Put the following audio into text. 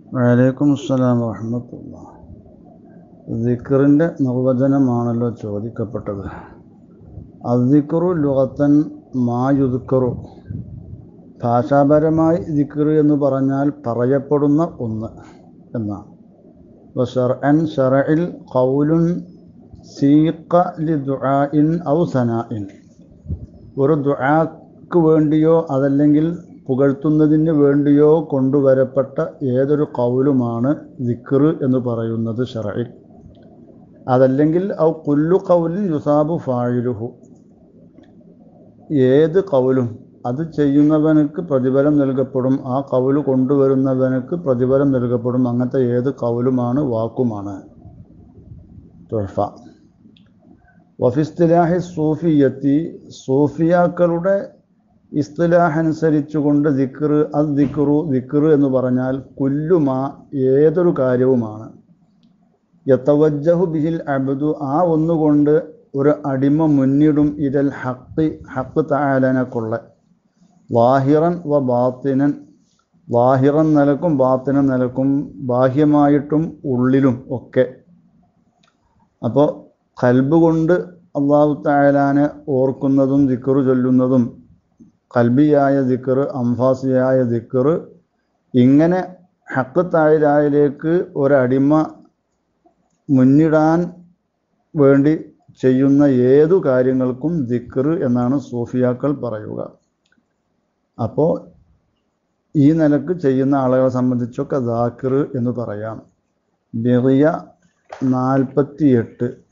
വലൈക്കും അസ്സലാം വറഹമത്തുള്ള ദിക്കറിൻ്റെ നിർവചനമാണല്ലോ ചോദിക്കപ്പെട്ടത് അദിക്കറു ലുഗത്തൻ മായുദിക്കറു ഭാഷാപരമായി ദിക്കറ് എന്ന് പറഞ്ഞാൽ പറയപ്പെടുന്ന ഒന്ന് എന്നാണ് ഷർഅൻ ഷറഇൽ ഖൗലുൻ സീഖ ലി ദുആഇൻ ഔ സനാഇൻ ഒരു ദുആക്ക് വേണ്ടിയോ അതല്ലെങ്കിൽ പുകഴ്ത്തുന്നതിന് വേണ്ടിയോ കൊണ്ടുവരപ്പെട്ട ഏതൊരു കൗലുമാണ് ദിക്റ് എന്ന് പറയുന്നത് ഷറഇൽ അതല്ലെങ്കിൽ ഔ കുല്ലു കൗലിൻ യുസാബു ഫായിലുഹു ഏത് കൗലും അത് ചെയ്യുന്നവനക്ക് പ്രതിഫലം നൽകപ്പെടും ആ കൗല് കൊണ്ടുവരുന്നവനക്ക് പ്രതിഫലം നൽകപ്പെടും അങ്ങനത്തെ ഏത് കൗലുമാണ് വാക്കുമാണ് തുഴഫ വഫിസ്തിലാഹി സൂഫിയത്തി സൂഫിയാക്കളുടെ ഇസ്തിലാഹ് അനുസരിച്ചുകൊണ്ട് ദിക്റ് അത് ദിക്റു ദിക്റ് എന്ന് പറഞ്ഞാൽ കുല്ലുമാ ഏതൊരു കാര്യവുമാണ് യത്തവജ്ജഹു ബിഹിൽ അബ്ദു ആ ഒന്നുകൊണ്ട് ഒരു അടിമ മുന്നിടും ഇരൽ ഹക്ക് ഹക്ക് തായാലനെക്കൊള്ള വാഹിറൻ വ ബാത്തിനൻ വാഹിറൻ നിലക്കും ബാത്തിനൻ നിലക്കും ബാഹ്യമായിട്ടും ഉള്ളിലും ഒക്കെ അപ്പോൾ കൽബ് കൊണ്ട് അള്ളാഹു തായാലാനെ ഓർക്കുന്നതും ദിക്കറ് ചൊല്ലുന്നതും കൽബിയായ ദിക്കറ് അംഫാസിയായ ദിക്കറ് ഇങ്ങനെ ഹക്ക് തായിലായിലേക്ക് ഒരടിമ മുന്നിടാൻ വേണ്ടി ചെയ്യുന്ന ഏതു കാര്യങ്ങൾക്കും ദിക്കറ് എന്നാണ് സൂഫിയാക്കൾ പറയുക അപ്പോൾ ഈ നിലക്ക് ചെയ്യുന്ന ആളുകളെ സംബന്ധിച്ചൊക്കെ ദാക്കിർ എന്ന് പറയാം ബിറിയ നാൽപ്പത്തി എട്ട്